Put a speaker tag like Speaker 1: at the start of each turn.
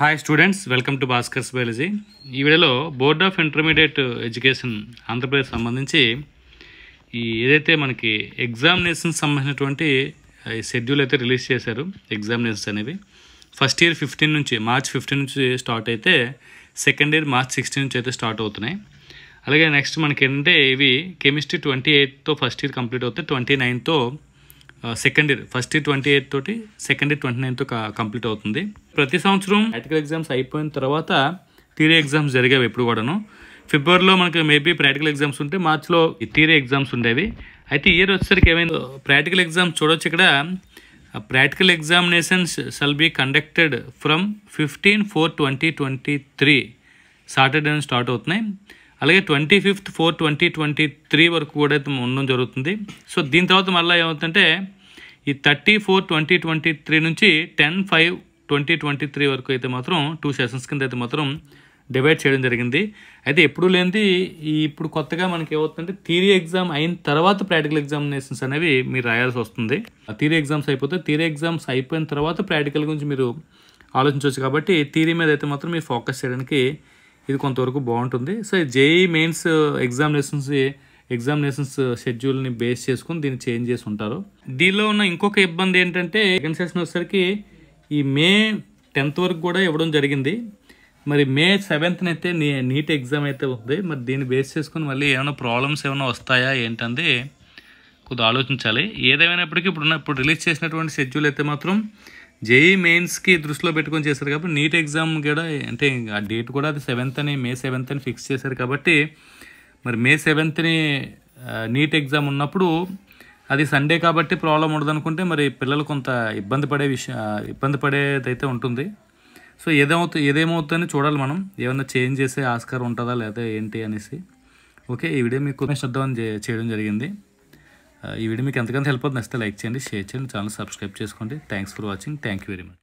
Speaker 1: hi students welcome to Bhaskar's biology ఈ వీడియోలో board of intermediate education Andhra Pradesh సంబంధించి ఈ ఏదైతే మనకి ఎగ్జామినేషన్ సంబంధించినటువంటి షెడ్యూల్ అయితే రిలీజ్ చేశారు ఎగ్జామినేషన్స్ అనేవి ఫస్ట్ ఇయర్ ఫిఫ్టీన్ నుంచి మార్చ్ ఫిఫ్టీన్ నుంచి స్టార్ట్ అయితే సెకండ్ ఇయర్ మార్చ్ సిక్స్టీన్ నుంచి అయితే స్టార్ట్ అవుతున్నాయి అలాగే నెక్స్ట్ మనకి ఏంటంటే ఇవి కెమిస్ట్రీ ట్వంటీ ఎయిట్తో ఫస్ట్ ఇయర్ కంప్లీట్ అవుతే ట్వంటీ నైన్తో second year first year twenty eight తోటి సెకండ్ ఇయర్ ట్వంటీ నైన్తో కంప్లీట్ అవుతుంది ప్రతి సంవత్సరం ప్రాక్టికల్ ఎగ్జామ్స్ అయిపోయిన తర్వాత థియరీ ఎగ్జామ్స్ జరిగేవి ఎప్పుడు కూడాను ఫిబ్రవరిలో మనకి మేబీ ప్రాక్టికల్ ఎగ్జామ్స్ ఉంటే మార్చ్లో థియరీ ఎగ్జామ్స్ ఉండేవి అయితే ఇయర్ వచ్చేసరికి ఏమైంది ప్రాక్టికల్ ఎగ్జామ్స్ చూడొచ్చు ఇక్కడ practical examinations shall be conducted from fifteen four twenty twenty three Saturday start అవుతున్నాయి అలాగే twenty fifth four twenty twenty three వరకు కూడా అయితే ఉండడం జరుగుతుంది సో దీని తర్వాత మళ్ళీ ఏమవుతుందంటే ఈ thirty four twenty twenty three నుంచి ten five twenty twenty three వరకు అయితే మాత్రం టూ సెషన్స్ కింద అయితే మాత్రం డివైడ్ చేయడం జరిగింది అయితే ఎప్పుడు లేనిది ఈ ఇప్పుడు కొత్తగా మనకి ఏమవుతుందంటే థియరీ ఎగ్జామ్ అయిన తర్వాత ప్రాక్టికల్ ఎగ్జామినేషన్స్ అనేవి మీరు రాయాల్సి వస్తుంది థియరీ ఎగ్జామ్స్ అయిపోతే థియరీ ఎగ్జామ్స్ అయిపోయిన తర్వాత ప్రాక్టికల్ గురించి మీరు ఆలోచించవచ్చు కాబట్టి థియరీ మీద అయితే మాత్రం మీరు ఫోకస్ చేయడానికి ఇది కొంతవరకు బాగుంటుంది so JE mains examinations examinations షెడ్యూల్ని బేస్ చేసుకుని దీన్ని చేంజ్ చేసి ఉంటారు దీనిలో ఉన్న ఇంకొక ఇబ్బంది ఏంటంటే సెకండ్ సెషన్ వచ్చేసరికి ఈ మే టెన్త్ వరకు కూడా ఇవ్వడం జరిగింది మరి మే సెవెంత్న అయితే నీ నీట్ ఎగ్జామ్ అయితే ఉంది మరి దీన్ని బేస్ చేసుకుని మళ్ళీ ఏమైనా ప్రాబ్లమ్స్ ఏమైనా వస్తాయా ఏంటంది కొద్దిగా ఆలోచించాలి ఏదేమైనప్పటికీ ఇప్పుడు ఇప్పుడు రిలీజ్ చేసినటువంటి షెడ్యూల్ అయితే మాత్రం జేఈ మెయిన్స్కి దృష్టిలో పెట్టుకొని చేశారు కాబట్టి నీట్ ఎగ్జామ్ కూడా అంటే ఆ డేట్ కూడా అది సెవెంత్ అని మే సెవెంత్ అని ఫిక్స్ చేశారు కాబట్టి మరి మే సెవెంత్ని నీట్ ఎగ్జామ్ ఉన్నప్పుడు అది సండే కాబట్టి ప్రాబ్లం ఉండదు అనుకుంటే మరి పిల్లలు కొంత ఇబ్బంది పడే విషయం ఇబ్బంది పడేదైతే ఉంటుంది సో ఏదేమవుతుంది ఏదేమవుతుందని చూడాలి మనం ఏమైనా చేంజ్ చేసే ఆస్కారం ఉంటుందా లేదా ఏంటి అనేసి ఓకే ఈ వీడియో మీకు శ్రద్ధం చేయడం జరిగింది ఈ వీడియో మీకు ఎంతకంత హెల్ప్ అవుతుంది నచ్చితే లైక్ చేయండి షేర్ చేయండి ఛానల్ సబ్స్క్రైబ్ చేసుకోండి thanks for watching thank you very much